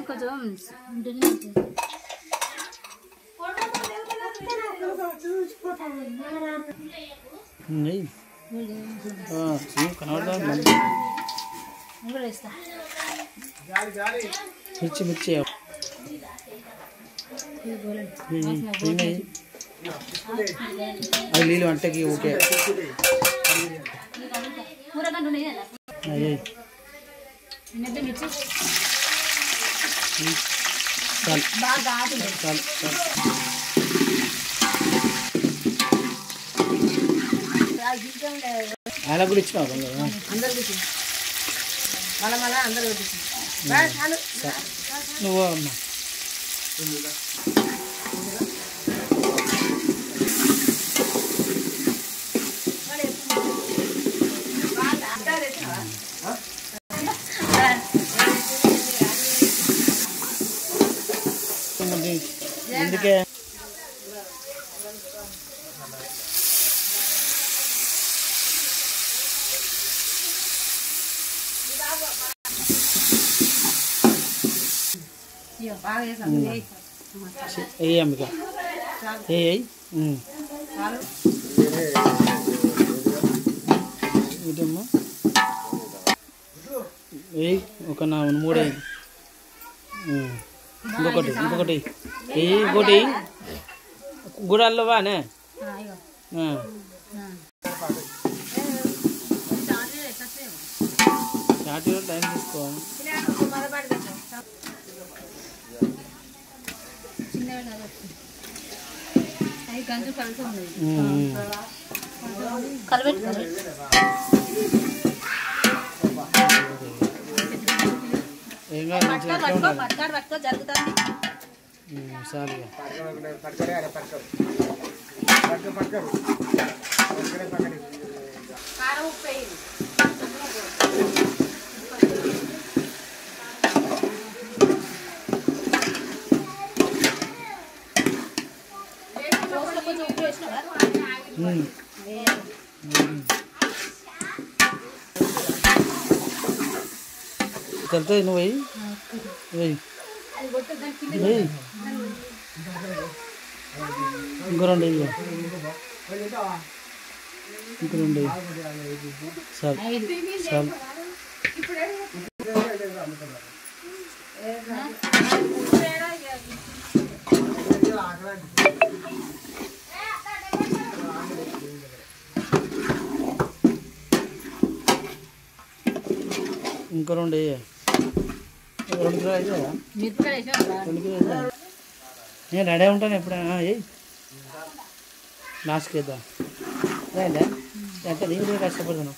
కొంచెం ఉంటేనే మంచిది. నెయ్యి కనబడదా నేను కూడా వేస్తా మిర్చి మిర్చి ఇది గోలండి. నెయ్యి, నెయ్యి. అది నీళ్ళు వంటకి ఓకే కూర కంటే ఉన్నాయి కదా అయ్యి నిన్నటి మిర్చి చాలు బాగా ఘాటు చాలు చాలు ఆయన కూడా ఇచ్చినావు బంగారం అందరికి మళ్ళా మళ్ళా అందరు చాలు నువ్వు అమ్మా ఎందుకే ఇయ్యో, బాగా వేసాం వేయి. ఏ అంబిక ఏ ఏ చాలు ఇదమ్మా ఏ ఒక నా మూడు వేయి. ఉమ్. ఇంకొకటి ఇంకొకటి ఏ ఇంకోటి గుడాల్లో బానే ఆ, ఇగో. ఆ. ఆ. చాటి టైం తీసుకో చిన్నవి నాకు వచ్చింది. అవి గంజు కలిసి ఉన్నది ఉమ్. కలబెట్టుకోవాలి ఏం కాదు మంచిగా పట్టుకో పట్టుకో పట్టుకో పట్టుకో జరుగుతుంది ఉమ్, చాలు ఇక. కారం ఉప్పు వేయండి. దోసలో కొంచెం ఉప్పు వేసినావా? ఉమ్. ఉమ్. తెలుతాయి నువ్వు వెయ్యి వెయ్యి అది కొట్టు దాని కింద వెయ్యి ఇంకో రెండు వెయ్యి ఇంకో రెండు వెయ్యి చాలు ఐదు. చాలు ఇంకో రెండు వెయ్యి రెండు కిలో అయితే మిరపకాయలు వేసినావా? రెండు కిలో అయితే నేను రెడీ ఉంటాను ఎప్పుడైనా ఏయ్ లాస్ట్కి వేద్దాం రైందా ఎంత నీకు కూడా కష్టపడతాను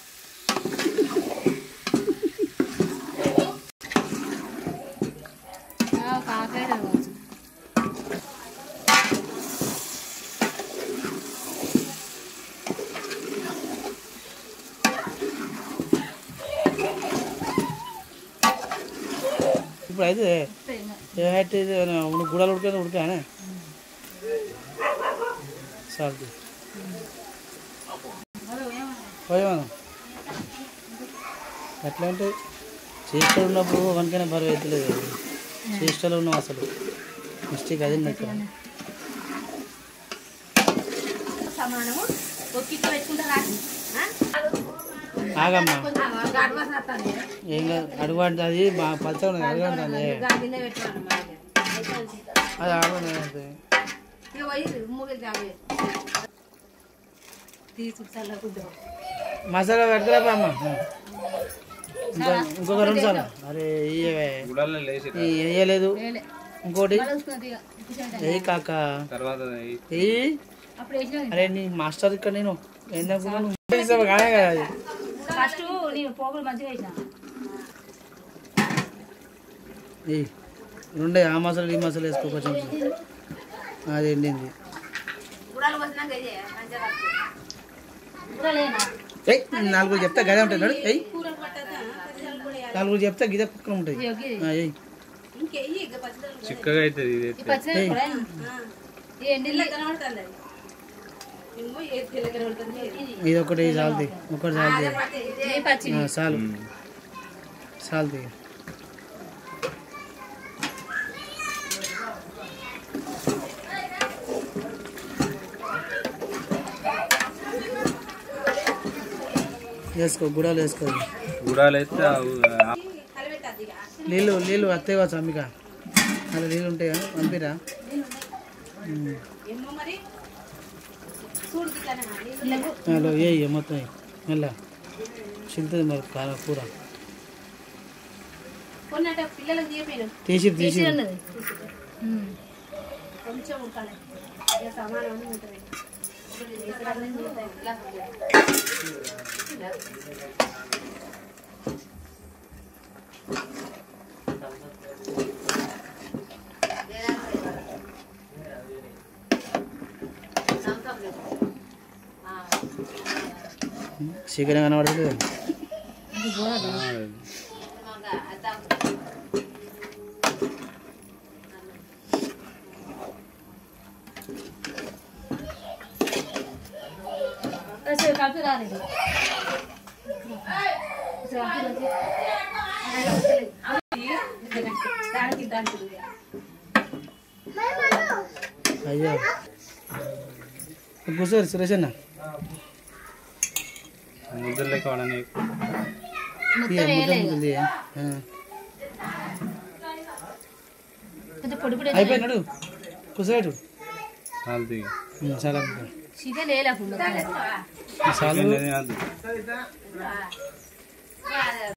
ఆ, కాకర కావచ్చు. ఇప్పుడు అయితే ఏమైతే ఇది నువ్వు గుడాలు ఉడక ఉడకానే చాలు పోయాను ఎట్లా అంటే చేష్టలు ఉన్నప్పుడు వనకైనా బరువు అవుతలేదు చేష్టలు ఉన్నాం అసలు మిస్టేక్ అది ఇక్కడ సమానము ఒక్కిట్టు పెట్టుకుంటారా ఆగమ్మా గడవలసిన వస్తుంది ఏం కాదు అడుగు అంటే అది బాగా పచ్చగా ఉన్నది అడుగుంటుంది కింద పెట్టుకోండి అది ఆగదు ఇక పోయి మూగిలి తాగే తీసు చల్లకుద్దాం మసాలా పెడతారా అమ్మ ఇంకా ఇంకొక రెండు సార్లు అరే ఇయ్యవే వేయలేదు వేలే ఇంకోటి కలుసుకున్నది ఇక కూర్చోండి. ఏ కాక తర్వాత ఏ అప్పుడు వేసినా అరే నీ మాస్టర్ ఇక్కడ నేను ఎందుకు కానే కదా అది ఫస్ట్ నేను పోగులు మంచిగా వేసిన ఏయ్ రెండే ఆ మసాలా ఈ మసాలా వేసుకో కొంచెం అది ఎండింది గుడాలు పోసినాక ఇదే మంచిగా కలుపుకో. గుడాలేనా ఏయ్ నాలుగు చెప్తా గదే ఉంటుంది నడు ఏయ్ కూరలు పట్టదా పచ్చళ్ళు కూడా వేయాలి. నాలుగు చెప్తా గిదే పక్కన ఉంటాయి ఇయ్యో, గిది. ఆ, ఏయ్ ఇంకెయ్యి ఇక పచ్చళ్ళు చిక్కగా అవుతుంది ఇది ఈ పచ్చడి కూడా ఈ ఎండిల్ల కనబడుతుంది అది. ఏమో ఏ తెల్ల కనబడుతుంది ఇది. ఇది ఒకటి చాలుది ఒకటి చాలుది ఈ పచ్చి ఆ, చాలు చాలుది వేసుకో గుడాలు వేసుకో గుడాలు అయితే కలిపెట్టద్దు ఇక నీళ్ళు నీళ్ళు వస్తాయి కావచ్చు అమ్మిక అలా నీళ్ళు ఉంటాయా పంపిరా ఏమో మరి చూడు ఇట్లానే మరి. హలో ఏ మొత్తం వేయి. మెల్ల చిలుతుంది మరి కార కూర కొన్ని అంటే పిల్లలకు తీయపోయిన తీసి తీసి కొంచెం ఉడకాలి ఇక సమానం అని ఉంటుంది ఇప్పుడు ఇది వేసేటప్పుడు మిగులుతాయి. ఇలా ఇలా. చికెన్ కనబడుతుంది కలిపి రాలేదు దానికి దానికి అయ్యో కూర్చోరు సురేష్ అన్న ముద్ర లెక్క వాడని ఇయ్య, ముద్ద ముద్ద ఇయ్య. ఆ. అయిపోయినాడు కూర్చోడు చాలు చాలా చికెన్ వేయలేకుండా చాలా తినదు